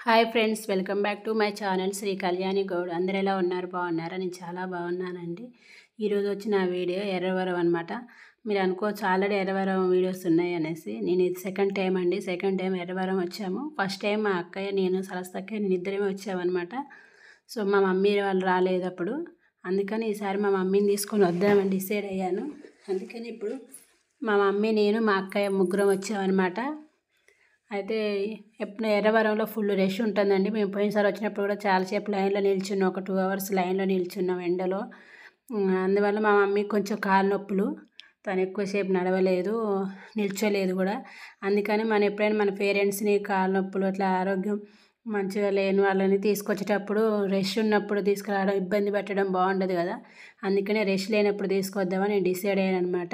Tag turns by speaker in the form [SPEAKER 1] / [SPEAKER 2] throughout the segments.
[SPEAKER 1] hi friends welcome back to my channel Sri Kalyani Goud అందరు ఎలా ఉన్నారు బాగున్నారా నేను చాలా బాగున్నానండి ఈరోజు వచ్చిన వీడియో ఎర్రవరం అనమాట మీరు అనుకోవచ్చు ఆల్రెడీ ఎర్రవరం వీడియోస్ ఉన్నాయి అనేసి నేను ఇది సెకండ్ టైం అండి సెకండ్ టైం ఎర్రవరం వచ్చాము ఫస్ట్ టైం మా అక్కయ్య నేను సరస్తక్కయ్య నేను ఇద్దరేమే వచ్చామన్నమాట సో మా మమ్మీ వాళ్ళు రాలేదు అప్పుడు అందుకని ఈసారి మా మమ్మీని తీసుకొని వద్దామని డిసైడ్ అయ్యాను అందుకని ఇప్పుడు మా మమ్మీ నేను మా అక్కయ్య ముగ్గురం వచ్చామన్నమాట అయితే ఎప్పుడు ఎర్రవరంలో ఫుల్ రష్ ఉంటుందండి మేము పోయినసారి వచ్చినప్పుడు కూడా చాలాసేపు లైన్లో నిల్చున్నాం ఒక టూ అవర్స్ లైన్లో నిల్చున్నాం ఎండలో ఉమ్, అందువల్ల మా మమ్మీ కొంచెం కాలు నొప్పులు తను ఎక్కువసేపు నడవలేదు నిల్చోలేదు కూడా అందుకని మనం ఎప్పుడైనా మన పేరెంట్స్ని కాలు నొప్పులు అట్లా ఆరోగ్యం మంచిగా లేని వాళ్ళని తీసుకొచ్చేటప్పుడు రష్ ఉన్నప్పుడు తీసుకురావడం ఇబ్బంది పెట్టడం బాగుండదు కదా అందుకనే రష్ లేనప్పుడు తీసుకొద్దామని నేను డిసైడ్ అయ్యాను అనమాట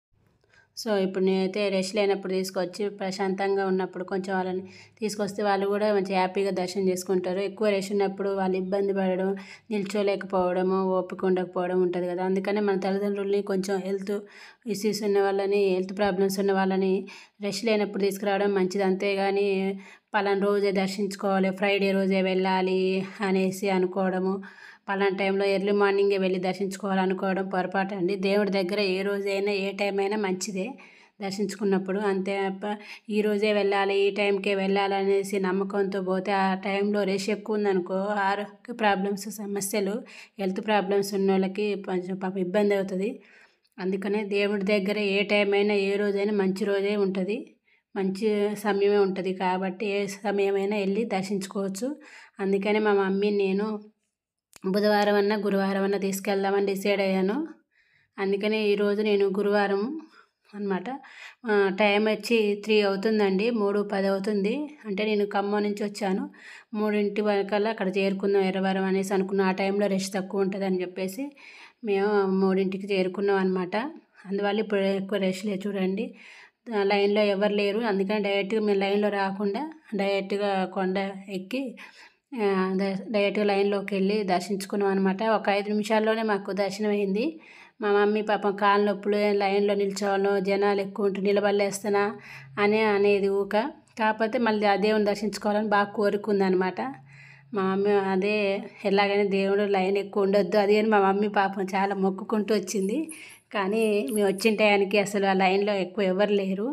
[SPEAKER 1] సో ఇప్పుడు నేనైతే రెస్ట్ లేనప్పుడు తీసుకొచ్చి ప్రశాంతంగా ఉన్నప్పుడు కొంచెం వాళ్ళని తీసుకొస్తే వాళ్ళు కూడా మంచి హ్యాపీగా దర్శనం చేసుకుంటారు ఎక్కువ రెస్ట్ ఉన్నప్పుడు వాళ్ళు ఇబ్బంది పడడం నిల్చోలేకపోవడము ఓపిక ఉండకపోవడం ఉంటుంది కదా అందుకనే మన తల్లిదండ్రుల్ని కొంచెం హెల్త్ ఇష్యూస్ ఉన్న వాళ్ళని హెల్త్ ప్రాబ్లమ్స్ ఉన్న వాళ్ళని రెస్ట్ లేనప్పుడు తీసుకురావడం మంచిది అంతేగాని పలానా రోజే దర్శించుకోవాలి ఫ్రైడే రోజే వెళ్ళాలి అనేసి అనుకోవడము పలానా టైంలో ఎర్లీ మార్నింగే వెళ్ళి దర్శించుకోవాలనుకోవడం పొరపాటు అండి దేవుడి దగ్గర ఏ రోజైనా ఏ టైం అయినా మంచిదే దర్శించుకున్నప్పుడు అంతే తప్ప ఈ రోజే వెళ్ళాలి ఈ టైంకే వెళ్ళాలి అనేసి నమ్మకంతో పోతే ఆ టైంలో రష్ ఎక్కువ ఉందనుకో ఆరోగ్య ప్రాబ్లమ్స్ సమస్యలు హెల్త్ ప్రాబ్లమ్స్ ఉన్న వాళ్ళకి కొంచెం పాపం ఇబ్బంది అవుతుంది అందుకనే దేవుడి దగ్గర ఏ టైం అయినా ఏ రోజైనా మంచి రోజే ఉంటుంది మంచి సమయమే ఉంటుంది కాబట్టి ఏ సమయమైనా వెళ్ళి దర్శించుకోవచ్చు అందుకని మా మమ్మీ నేను బుధవారం అన్నా గురువారం అన్నా తీసుకెళ్దామని డిసైడ్ అయ్యాను అందుకని ఈరోజు నేను గురువారం అనమాట టైం వచ్చి త్రీ అవుతుందండి మూడు పది అవుతుంది అంటే నేను ఖమ్మం నుంచి వచ్చాను మూడింటి వరకల్లా అక్కడ చేరుకుందాం ఎర్రవారం అనేసి అనుకున్నాం ఆ టైంలో రెస్ట్ తక్కువ ఉంటుందని చెప్పేసి మేము మూడింటికి చేరుకున్నాం అనమాట అందువల్ల ఇప్పుడు ఎక్కువ రెస్ట్ లేదు చూడండి లైన్లో ఎవరు లేరు అందుకని డైరెక్ట్గా మేము లైన్లో రాకుండా డైరెక్ట్గా కొండ ఎక్కి ఆ, ద- డైరెక్ట్గా లైన్లోకి వెళ్ళి దర్శించుకున్నాం అనమాట ఒక ఐదు నిమిషాల్లోనే మాకు దర్శనం అయింది మా మమ్మీ పాపం కాళ్ళ నొప్పులు లైన్లో నిల్చోవాలను జనాలు ఎక్కువ ఉంటూ నిలబడలేస్తున్నా అని అనేది ఊక కాకపోతే మళ్ళీ ఆ దేవుని దర్శించుకోవాలని బాగా కోరుకుందనమాట మా మమ్మీ అదే ఎలాగైనా దేవుడు లైన్ ఎక్కువ ఉండొద్దు అది అని మా మమ్మీ పాపం చాలా మొక్కుకుంటూ వచ్చింది కానీ మేము వచ్చిన టయానికి అసలు ఆ లైన్లో ఎక్కువ ఎవరు లేరు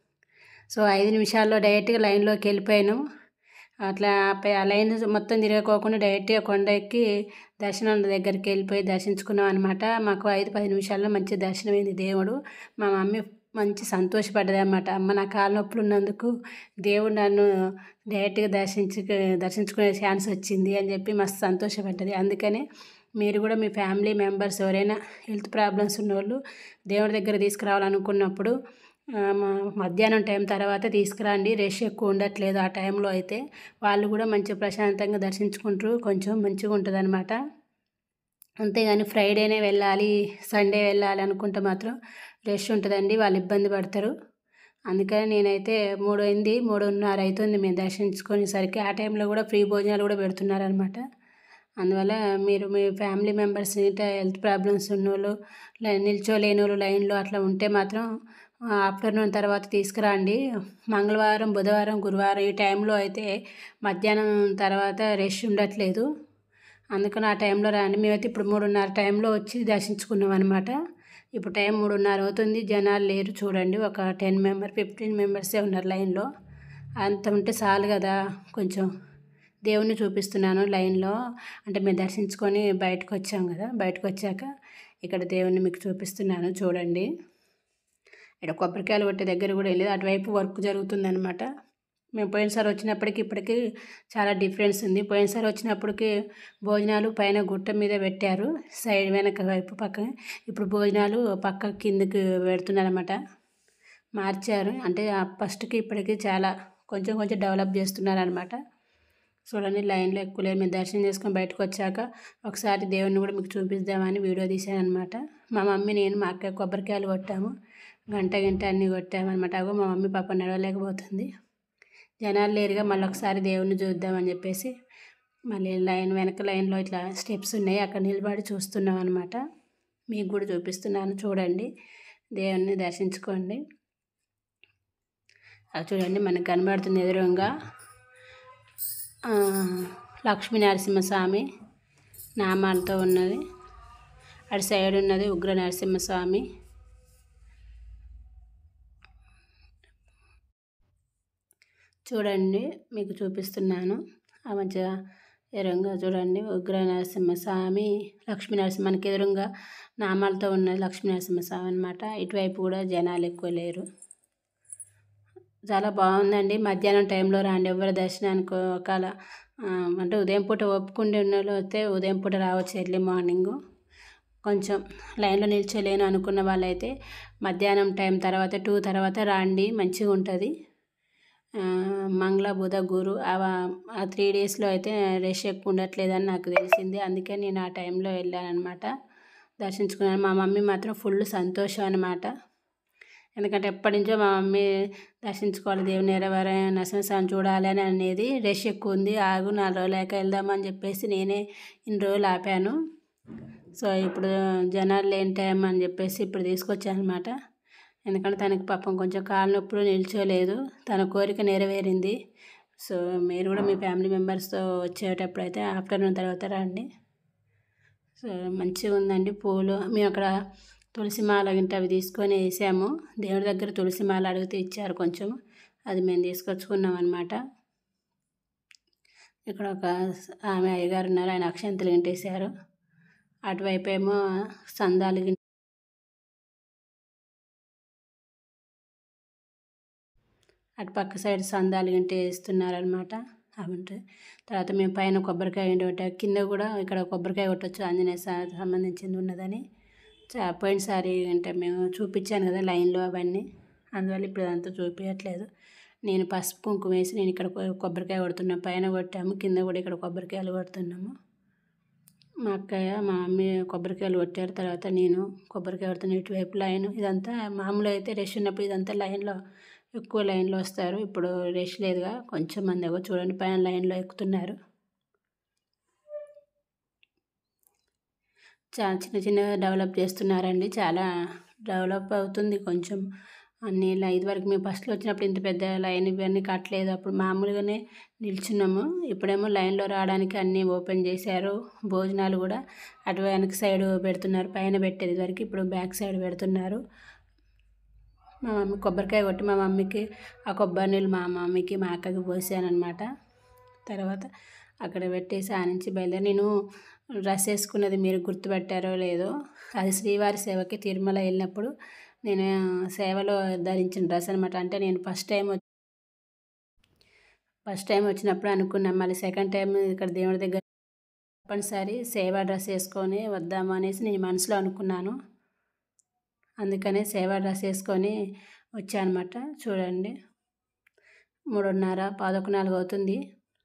[SPEAKER 1] సో ఐదు నిమిషాల్లో డైరెక్ట్గా లైన్లోకి వెళ్ళిపోయాను అట్లా పై- ఆ లైన్ మొత్తం తిరగకోకుండా డైరెక్ట్గా కొండ ఎక్కి దర్శనం దగ్గరికి వెళ్ళిపోయి దర్శించుకున్నాం అనమాట మాకు ఐదు పది నిమిషాల్లో మంచి దర్శనమైంది దేవుడు మా మమ్మీ మంచి సంతోషపడ్డది అనమాట అమ్మ నా కాళ్ళ నొప్పులు ఉన్నందుకు దేవుడు నన్ను డైరెక్ట్గా దర్శించు దర్శించుకునే ఛాన్స్ వచ్చింది అని చెప్పి మస్తు సంతోషపడ్డది అందుకనే మీరు కూడా మీ ఫ్యామిలీ మెంబర్స్ ఎవరైనా హెల్త్ ప్రాబ్లమ్స్ ఉన్నవాళ్ళు దేవుడి దగ్గర తీసుకురావాలనుకున్నప్పుడు ఆ, మ- మధ్యాహ్నం టైం తర్వాత తీసుకురండి రష్ ఎక్కువ ఉండట్లేదు ఆ టైంలో అయితే వాళ్ళు కూడా మంచిగా ప్రశాంతంగా దర్శించుకుంటారు కొంచెం మంచిగా ఉంటుంది అనమాట అంతేగాని ఫ్రైడేనే వెళ్ళాలి సండే వెళ్ళాలి అనుకుంటే మాత్రం రష్ ఉంటుందండి వాళ్ళు ఇబ్బంది పడతారు అందుకని నేనైతే మూడు అయింది మూడున్నర అవుతుంది మేము దర్శించుకునేసరికి ఆ టైంలో కూడా ఫ్రీ భోజనాలు కూడా పెడుతున్నారనమాట అందువల్ల మీరు మీ ఫ్యామిలీ మెంబర్స్ హెల్త్ ప్రాబ్లమ్స్ ఉన్నోళ్ళు లై- నిల్చోలేని వాళ్ళు లైన్లో అట్లా ఉంటే మాత్రం ఆఫ్టర్నూన్ తర్వాత తీసుకురండి మంగళవారం బుధవారం గురువారం ఈ టైంలో అయితే మధ్యాహ్నం తర్వాత రష్ ఉండట్లేదు అందుకని ఆ టైంలో రాండి మేమైతే ఇప్పుడు మూడున్నర టైంలో వచ్చి దర్శించుకున్నాం అనమాట ఇప్పుడు టైం మూడున్నర అవుతుంది జనాలు లేరు చూడండి ఒక టెన్ మెంబర్ ఫిఫ్టీన్ మెంబర్సే ఉన్నారు లైన్లో అంత ఉంటే చాలు కదా కొంచెం దేవుణ్ణి చూపిస్తున్నాను లైన్లో అంటే మేము దర్శించుకొని బయటకు వచ్చాం కదా బయటకు వచ్చాక ఇక్కడ దేవుణ్ణి మీకు చూపిస్తున్నాను చూడండి ఇక్కడ కొబ్బరికాయలు కొట్టే దగ్గర కూడా వెళ్ళేది అటువైపు వర్క్ జరుగుతుందన్నమాట మేము పోయినసారి వచ్చినప్పటికి ఇప్పటికి చాలా డిఫరెన్స్ ఉంది పోయినసారి వచ్చినప్పటికి భోజనాలు పైన గుట్ట మీద పెట్టారు సైడ్ వెనక వైపు పక్కన ఇప్పుడు భోజనాలు పక్క కిందకి పెడుతున్నారన్నమాట మార్చారు అంటే ఆ ఫస్ట్కి ఇప్పటికి చాలా కొంచెం కొంచెం డెవలప్ చేస్తున్నారనమాట చూడండి లైన్లో ఎక్కువ లేదు మేము దర్శనం చేసుకొని బయటకు వచ్చాక ఒకసారి దేవుణ్ణి కూడా మీకు చూపిద్దామని వీడియో తీశాను అనమాట మా మమ్మీ నేను మా అక్క కొబ్బరికాయలు కొట్టాము గంట గంట అన్నీ కొట్టామన్నమాట అగో మా మమ్మీ పాప నడవలేకపోతుంది జనాలు లేరుగా మళ్ళీ ఒకసారి దేవుణ్ణి చూద్దామని చెప్పేసి మళ్ళీ లైన్ వెనక లైన్లో ఇట్లా స్టెప్స్ ఉన్నాయి అక్కడ నిలబడి చూస్తున్నాం అనమాట మీకు కూడా చూపిస్తున్నాను చూడండి దేవుణ్ణి దర్శించుకోండి అది చూడండి మనకు కనబడుతుంది ఎదురుగా ఆ, లక్ష్మీ నరసింహస్వామి నామాలతో ఉన్నది అటు సైడ్ ఉన్నది ఉగ్ర నరసింహస్వామి చూడండి మీకు చూపిస్తున్నాను ఆ మంచిగా ఎదురుగా చూడండి ఉగ్ర నరసింహస్వామి లక్ష్మీ నరసింహ మనకి ఎదురుగా నామాలతో ఉన్నది లక్ష్మీ నరసింహస్వామి అనమాట ఇటువైపు కూడా జనాలు ఎక్కువ లేరు చాలా బాగుందండి మధ్యాహ్నం టైంలో రాండి ఎవరి దర్శనానికి ఒకవేళ ఆ, అంటే ఉదయం పూట ఒప్పుకుండి ఉన్న వాళ్ళు అయితే ఉదయం పూట రావచ్చు ఎర్లీ మార్నింగ్ కొంచెం లైన్లో నిల్చోలేను అనుకున్న వాళ్ళైతే మధ్యాహ్నం టైం తర్వాత టూ తర్వాత రాండి మంచిగా ఉంటుంది ఆ, మంగళ బుధ గురు ఆ- ఆ త్రీ డేస్లో అయితే రష్ ఎక్కువ ఉండట్లేదని నాకు తెలిసింది అందుకే నేను ఆ టైంలో వెళ్ళాను అనమాట దర్శించుకున్నాను మా మమ్మీ మాత్రం ఫుల్ సంతోషం అనమాట ఎందుకంటే ఎప్పటి నుంచో మా మమ్మీ దర్శించుకోవాలి దేవుని నెరవేర నరసింహస్వామి చూడాలి అని అనేది రష్ ఎక్కువ ఉంది ఆగు నాలుగు రోజులు లేక వెళ్దామని చెప్పేసి నేనే ఇన్ని రోజులు ఆపాను సో ఇప్పుడు జనాలు లేని టైం అని చెప్పేసి ఇప్పుడు తీసుకొచ్చాను అనమాట ఎందుకంటే తనకి పాపం కొంచెం కాళ్ళ నొప్పులు నిల్చోలేదు తన కోరిక నెరవేరింది సో మీరు కూడా మీ ఫ్యామిలీ మెంబర్స్తో వచ్చేటప్పుడు అయితే ఆఫ్టర్నూన్ తర్వాత రండి సో మంచిగా ఉందండి పూలు మేము అక్కడ తులసి మాల గింట అవి తీసుకొని వేసాము దేవుడి దగ్గర తులసి మాల అడిగితే ఇచ్చారు కొంచెం అది మేము తీసుకొచ్చుకున్నాం అనమాట ఇక్కడ ఒక ఆమె అయ్యగారు ఉన్నారు ఆయన అక్షంతలు గింటేశారు అటువైపు ఏమో సందాలు గింట అటు పక్క సైడ్ సందాలు గింట వేస్తున్నారనమాట అవంటే తర్వాత మేము పైన కొబ్బరికాయ గింట పెట్టా కింద కూడా ఇక్కడ కొబ్బరికాయ కొట్టచ్చు ఆంజనేయ స్వామి సంబంధించింది ఉన్నదని చా పోయినసారి అంటే మేము చూపించాను కదా లైన్లో అవన్నీ అందువల్ల ఇప్పుడు అదంతా చూపించట్లేదు నేను పసుపు కుంకుమ వేసి నేను ఇక్కడ కొ- కొబ్బరికాయ కొడుతున్నా పైన కొట్టాము కింద కూడా ఇక్కడ కొబ్బరికాయలు కొడుతున్నాము మా అక్కయ్య మా మమ్మీ కొబ్బరికాయలు కొట్టారు తర్వాత నేను కొబ్బరికాయ కొడుతున్నా ఇటువైపు లైన్ ఇదంతా మామూలు అయితే రష్ ఉన్నప్పుడు ఇదంతా లైన్లో ఎక్కువ లైన్లో వస్తారు ఇప్పుడు రష్ లేదుగా కొంచెం మంది ఏగో చూడండి పైన లైన్లో ఎక్కుతున్నారు చాలా చిన్న చిన్నగా డెవలప్ చేస్తున్నారండి చాలా డెవలప్ అవుతుంది కొంచెం అన్ని ఇలా ఇదివరకు మేము ఫస్ట్లో వచ్చినప్పుడు ఇంత పెద్ద లైన్ ఇవన్నీ కట్టలేదు అప్పుడు మామూలుగానే నిల్చున్నాము ఇప్పుడేమో లైన్లో రావడానికి అన్నీ ఓపెన్ చేశారు భోజనాలు కూడా అటు వెనక సైడ్ పెడుతున్నారు పైన పెట్టేది ఇదివరకు ఇప్పుడు బ్యాక్ సైడ్ పెడుతున్నారు మా మమ్మీ కొబ్బరికాయ కొట్టి మా మమ్మీకి ఆ కొబ్బరి నీళ్ళు మా మమ్మీకి మా అక్కకి పోసాను అనమాట తర్వాత అక్కడ పెట్టేసి ఆ నుంచి బయలుదేరి నేను డ్రెస్ వేసుకున్నది మీరు గుర్తుపెట్టారో లేదో అది శ్రీవారి సేవకి తిరుమల వెళ్ళినప్పుడు నేను సేవలో ధరించిన డ్రెస్ అనమాట అంటే నేను ఫస్ట్ టైం ఫస్ట్ టైం వచ్చినప్పుడు అనుకున్నాను మళ్ళీ సెకండ్ టైం ఇక్కడ దేవుడి దగ్గర తప్పనిసరి సేవా డ్రెస్ వేసుకొని వద్దాము అనేసి నేను మనసులో అనుకున్నాను అందుకనే సేవా డ్రెస్ వేసుకొని వచ్చానమాట చూడండి మూడున్నర పదొక నాలుగు అవుతుంది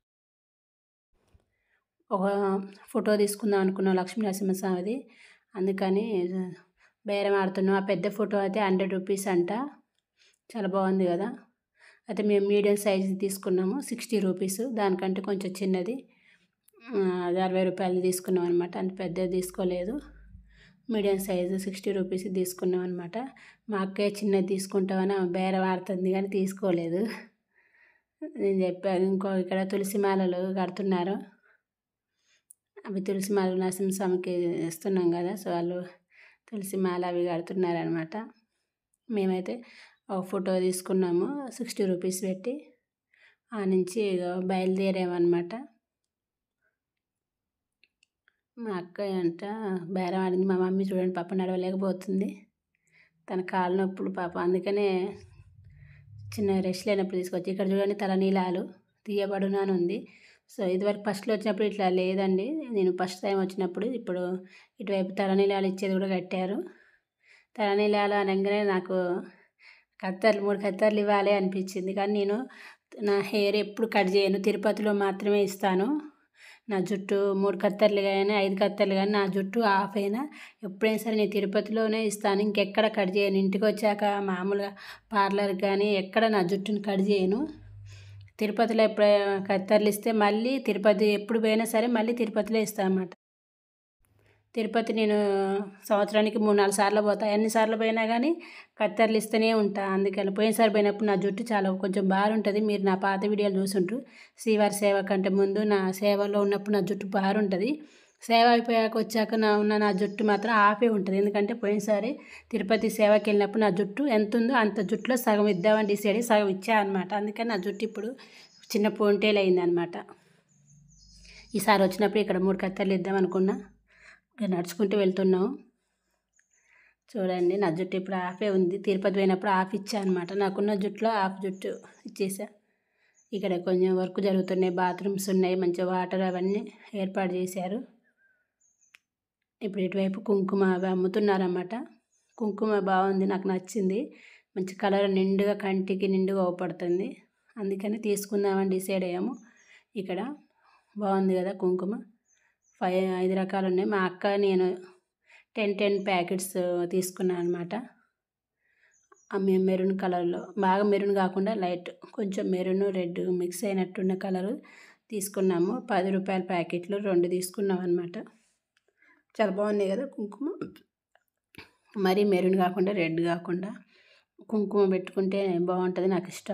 [SPEAKER 1] ఒక ఫోటో తీసుకుందాం అనుకున్నాం లక్ష్మీ నరసింహస్వామిది అందుకని బేరం ఆడుతున్నాం ఆ పెద్ద ఫోటో అయితే హండ్రెడ్ రూపీస్ అంట చాలా బాగుంది కదా అయితే మేము మీడియం సైజ్ తీసుకున్నాము సిక్స్టీ రూపీస్ దానికంటే కొంచెం చిన్నది ఆ, అది అరవై రూపాయలు తీసుకున్నాం అనమాట అంత పెద్దది తీసుకోలేదు మీడియం సైజు సిక్స్టీ రూపీస్ తీసుకున్నాం అనమాట మా అక్కయ్య చిన్నది తీసుకుంటామని ఆమె బేరం ఆడుతుంది కానీ తీసుకోలేదు నేను చెప్పాను ఇంకో ఇక్కడ తులసి మాలలు కడుతున్నారు అవి తులసి మాల నరసింహస్వామికి ఇస్తున్నాం కదా సో వాళ్ళు తులసి మాల అవి కడుతున్నారు అనమాట మేమైతే ఒక ఫోటో తీసుకున్నాము సిక్స్టీ రూపీస్ పెట్టి ఆ నుంచి ఇక బయలుదేరామన్నమాట మా అక్క అంట బేరం ఆడింది మా మమ్మీ చూడండి పాప నడవలేకపోతుంది తన కాళ్ళ నొప్పులు పాప అందుకనే చిన్న రెస్ట్ లేనప్పుడు తీసుకొచ్చి ఇక్కడ చూడండి తలనీలాలు తీయబడును అని ఉంది సో ఇదివరకు ఫస్ట్లో వచ్చినప్పుడు ఇట్లా లేదండి నేను ఫస్ట్ టైం వచ్చినప్పుడు ఇప్పుడు ఇటువైపు తలనీలాలు ఇచ్చేది కూడా కట్టారు తలనీలాలు అనగానే నాకు కత్తర్లు మూడు కత్తర్లు ఇవ్వాలి అనిపించింది కానీ నేను నా హెయిర్ ఎప్పుడు కట్ చేయను తిరుపతిలో మాత్రమే ఇస్తాను నా జుట్టు మూడు కత్తర్లు కానీ ఐదు కత్తర్లు కానీ నా జుట్టు ఆఫ్ అయినా ఎప్పుడైనా సరే నేను తిరుపతిలోనే ఇస్తాను ఇంకెక్కడ కట్ చేయను ఇంటికి వచ్చాక మామూలుగా పార్లర్కి కానీ ఎక్కడ నా జుట్టుని కట్ చేయను తిరుపతిలో ఎప్పుడు కత్తర్లు ఇస్తే మళ్ళీ తిరుపతి ఎప్పుడు పోయినా సరే మళ్ళీ తిరుపతిలో ఇస్తాను అన్నమాట తిరుపతి నేను సంవత్సరానికి మూడు నాలుగు సార్లు పోతా ఎన్నిసార్లు పోయినా కానీ కత్తెరలు ఇస్తూనే ఉంటా అందుకని పోయినసారి పోయినప్పుడు నా జుట్టు చాలా కొంచెం బాగుంటుంది మీరు నా పాత వీడియోలు చూసుంటారు శ్రీవారి సేవ కంటే ముందు నా సేవలో ఉన్నప్పుడు నా జుట్టు బాగుంటుంది సేవ అయిపోయాక వచ్చాక నా ఉన్న నా జుట్టు మాత్రం ఆపే ఉంటుంది ఎందుకంటే పోయినసారి తిరుపతి సేవకి వెళ్ళినప్పుడు నా జుట్టు ఎంత ఉందో అంత జుట్టులో సగం ఇద్దామని డిసైడ్ అయ్యి సగం ఇచ్చా అనమాట అందుకని నా జుట్టు ఇప్పుడు చిన్న పోంటేలు అయిందనమాట ఈసారి వచ్చినప్పుడు ఇక్కడ మూడు కత్తెరలు ఇద్దాం అనుకున్నా ఇక నడుచుకుంటూ వెళ్తున్నాం చూడండి నా జుట్టు ఇప్పుడు ఆఫే ఉంది తిరుపతి పోయినప్పుడు ఆఫ్ ఇచ్చా అనమాట నాకున్న జుట్టులో ఆఫ్ జుట్టు ఇచ్చేసా ఇక్కడ కొంచెం వర్క్ జరుగుతున్నాయి బాత్రూమ్స్ ఉన్నాయి మంచి వాటర్ అవన్నీ ఏర్పాటు చేశారు ఇప్పుడు ఇటువైపు కుంకుమ అవి అమ్ముతున్నారన్నమాట కుంకుమ బాగుంది నాకు నచ్చింది మంచి కలర్ నిండుగా కంటికి నిండుగా అవపడుతుంది అందుకని తీసుకుందామని డిసైడ్ అయ్యాము ఇక్కడ బాగుంది కదా కుంకుమ ఫైవ్ ఐదు రకాలు ఉన్నాయి మా అక్క నేను టెన్ టెన్ ప్యాకెట్స్ తీసుకున్నాను అనమాట మెరూన్ కలర్లో బాగా మెరూన్ కాకుండా లైట్ కొంచెం మెరూన్ రెడ్ మిక్స్ అయినట్టున్న కలరు తీసుకున్నాము పది రూపాయల ప్యాకెట్లు రెండు తీసుకున్నాం అనమాట చాలా బాగున్నాయి కదా కుంకుమ మరీ మెరూన్ కాకుండా రెడ్ కాకుండా కుంకుమ పెట్టుకుంటే బాగుంటుంది నాకు ఇష్టం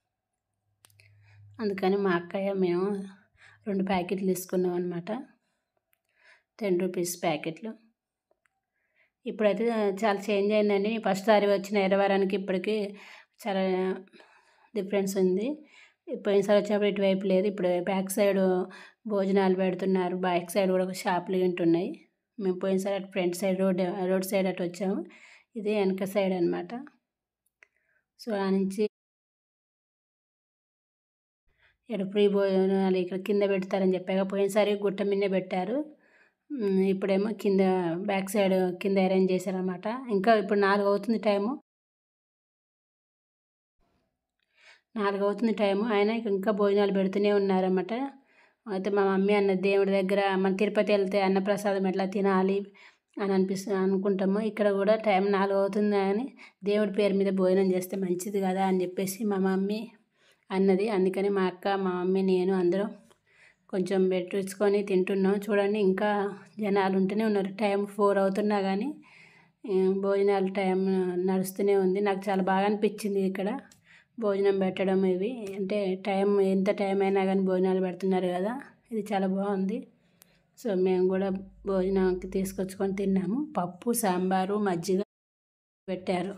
[SPEAKER 1] అందుకని మా అక్కయ్య మేము రెండు ప్యాకెట్లు తీసుకున్నాం అనమాట టెన్ రూపీస్ ప్యాకెట్లు ఇప్పుడైతే చాలా చేంజ్ అయిందండి ఫస్ట్ సారి వచ్చిన ఎరవారానికి ఇప్పటికి చాలా డిఫరెన్స్ ఉంది పోయినసారి వచ్చినప్పుడు ఇటువైపు లేదు ఇప్పుడు బ్యాక్ సైడ్ భోజనాలు పెడుతున్నారు బ్యాక్ సైడ్ కూడా ఒక షాపులు ఉంటున్నాయి మేము పోయినసారి అటు front side road road side అటు వచ్చాము ఇది వెనక సైడ్ అనమాట సో ఆ నుంచి ఇక్కడ ఫ్రీ భోజనాలు ఇక్కడ కింద పెడతారని చెప్పాక పోయినసారి గుట్ట మీదే పెట్టారు ఇప్పుడేమో కింద బ్యాక్ సైడ్ కింద అరేంజ్ చేశారనమాట ఇంకా ఇప్పుడు నాలుగు అవుతుంది టైము నాలుగు అవుతుంది టైము ఆయన ఇంకా భోజనాలు పెడుతూనే ఉన్నారన్నమాట అయితే మా మమ్మీ అన్న దేవుడి దగ్గర మన తిరుపతి వెళ్తే అన్నప్రసాదం ఎట్లా తినాలి అని అనిపిస్తుంది అనుకుంటాము ఇక్కడ కూడా టైం నాలుగు అవుతుంది అని దేవుడి పేరు మీద భోజనం చేస్తే మంచిది కదా అని చెప్పేసి మా మమ్మీ అన్నది అందుకని మా అక్క మా మమ్మీ నేను అందరం కొంచెం పెట్టించుకొని తింటున్నాం చూడండి ఇంకా జనాలు ఉంటూనే ఉన్నారు టైం ఫోర్ అవుతున్నా కానీ భోజనాలు టైం నడుస్తూనే ఉంది నాకు చాలా బాగా అనిపించింది ఇక్కడ భోజనం పెట్టడం ఇవి అంటే టైం ఎంత టైం అయినా కానీ భోజనాలు పెడుతున్నారు కదా ఇది చాలా బాగుంది సో మేము కూడా భోజనంకి తీసుకొచ్చుకొని తిన్నాము పప్పు సాంబారు మజ్జిగ పెట్టారు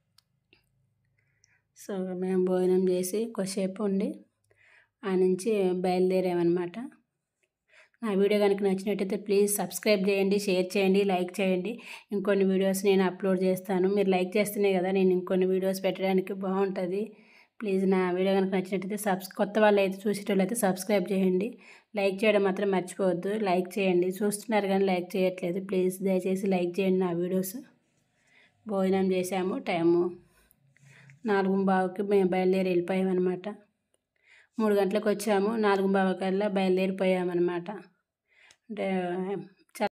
[SPEAKER 1] సో మేము భోజనం చేసి కొద్దిసేపు ఉండి ఆ నుంచి బయలుదేరామన్నమాట నా వీడియో కనుక నచ్చినట్టయితే ప్లీజ్ సబ్స్క్రైబ్ చేయండి షేర్ చేయండి లైక్ చేయండి ఇంకొన్ని వీడియోస్ నేను అప్లోడ్ చేస్తాను మీరు లైక్ చేస్తేనే కదా నేను ఇంకొన్ని వీడియోస్ పెట్టడానికి బాగుంటుంది ప్లీజ్ నా వీడియో కనుక నచ్చినట్టయితే సబ్స్ కొత్త వాళ్ళు అయితే చూసేటోళ్ళు అయితే సబ్స్క్రైబ్ చేయండి లైక్ చేయడం మాత్రం మర్చిపోవద్దు లైక్ చేయండి చూస్తున్నారు కానీ లైక్ చేయట్లేదు ప్లీజ్ దయచేసి లైక్ చేయండి నా వీడియోస్ భోజనం చేసాము టైము నాలుగు బావుకి మేము బయలుదేరి వెళ్ళిపోయామన్నమాట మూడు గంటలకు వచ్చాము నాలుగు బావ కల్లా బయలుదేరిపోయామన్నమాట అంటే